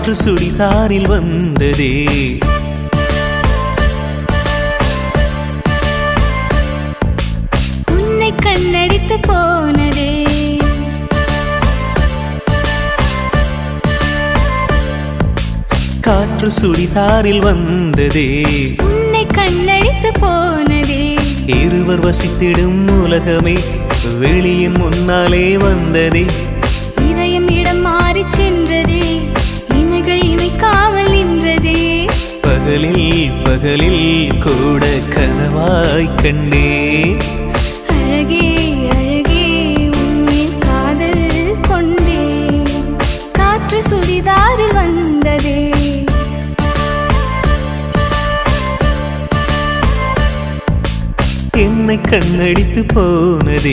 காற்று சுடிதாரில் வந்ததே உன்னை கண்ணடித்து போனதே காற்று சுடிதாரில் வந்ததே உன்னை கண்ணடித்து போனதே இருவர் வசித்திடும் உலகமே வெளியின் முன்னாலே வந்ததே இதயம் இடம் மாறி சென்றதே இமைகள் இமைக்காமல் நின்றதே பகலில் பகலில் கூட கனவாய் கண்டே அழகே அழகே உன்மேல் காதல் கொண்டே காற்று சுடிதாரில் வந்ததே என்னை கண்ணடித்து போனதே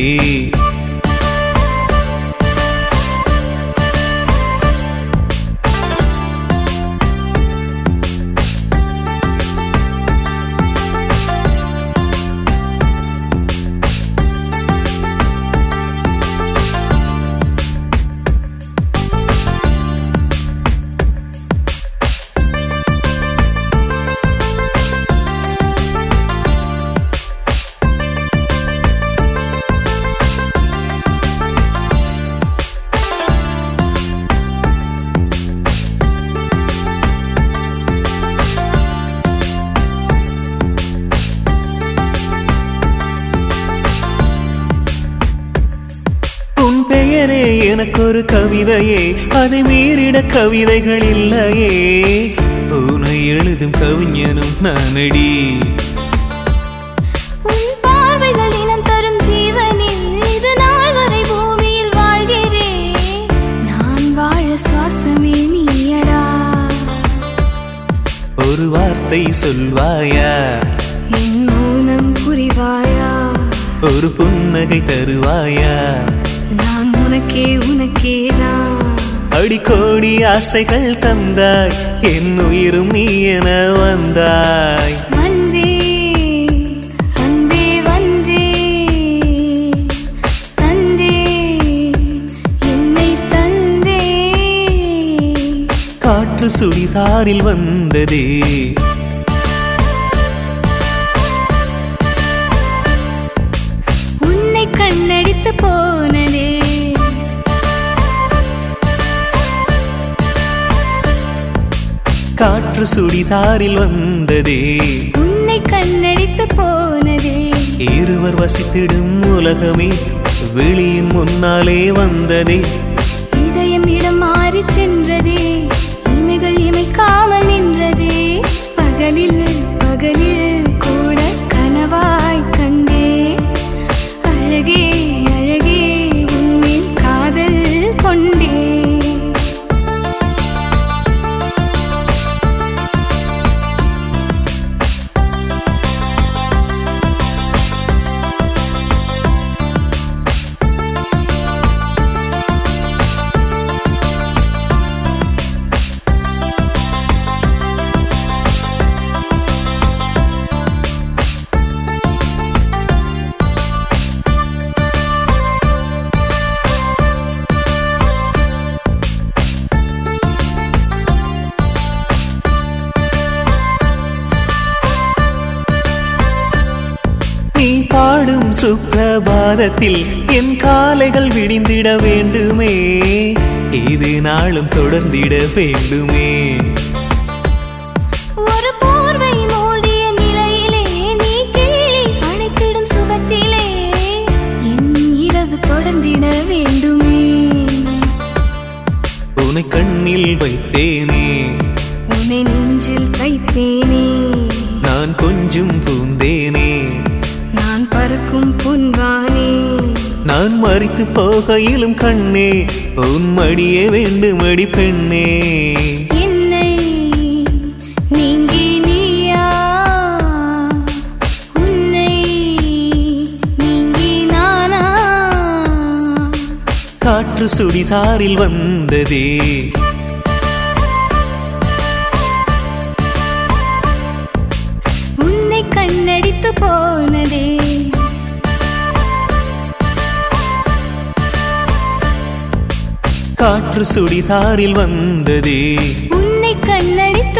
உன் பெயரே எனக்கொரு கவிதையே அதை மீறிட கவிதைகள் இல்லையே உனை எழுதும் கவிஞனும் நானடி உன் பார்வைகள் இனம் தரும் ஜீவனில் இது நாள் வரை பூமியில் வாழ்கிறேன் நான் வாழ சுவாசமே நீயடா ஒரு வார்த்தை சொல்வாயா என் மௌனம் புரிவாயா ஒரு புன்னகை தருவாயா நான் உனக்கே உனக்கேதான் அடிக்கோடி ஆசைகள் தந்தாய் என் உயிரும் நீ என வந்தாய் வந்தே அன்பே வந்தே தந்தே என்னை தந்தே காற்று சுடிதாரில் வந்ததே உன்னை கண்ணடித்து போனதே காற்று சுடிதாரில் வந்ததே உன்னை கண்ணடித்து போனதே இருவர் வசித்திடும் உலகமே வெளியின் முன்னாலே வந்ததே இதயம் இடம் மாறி சென்றதே இமைகள் இமைக்காமல் நின்றதே பகலில் பகலில் கூட கனவாய் கண்டே அழகே அழகே உன்மேல் காதல் கொண்டே நீ பாடும் சுப்பிரபாதத்தில் என் காலைகள் விடிந்திட வேண்டுமே இது நாளும் தொடர்ந்திட வேண்டுமே ஒரு போர்வை மூடிய நிலையிலே நீ கிள்ளி அணைத்திடும் சுகத்திலே என் இரவு தொடர்ந்திட வேண்டுமே உன்னை கண்ணில் வைத்தேனே உன்னை நெஞ்சில் தைத்தேனே நான் கொஞ்சம் பூந்தேனே நான் பறக்கும் பொன்வானே நான் மறித்து போகையிலும் கண்ணே உன் மடியே வேண்டுமடி பெண்ணே என்னை நீங்கி நீயா உன்னை நீங்கி நானா காற்று சுடிதாரில் வந்ததே உன்னை கண்ணடித்து போனதே காற்று சுடிதாரில் வந்ததே உன்னை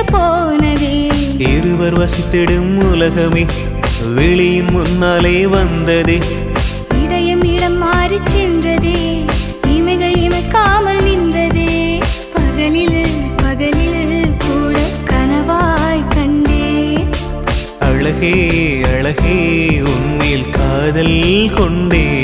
போனதே இருவர் வசித்திடும் உலகமே வெளியின் முன்னாலே வந்ததே இதயம் இடம் மாறி சென்றதே இமைகள் இமைக்காமல் நின்றதே பகலில் பகலில் கூட கனவாய் கண்டே அழகே அழகே உன்னில் காதல் கொண்டே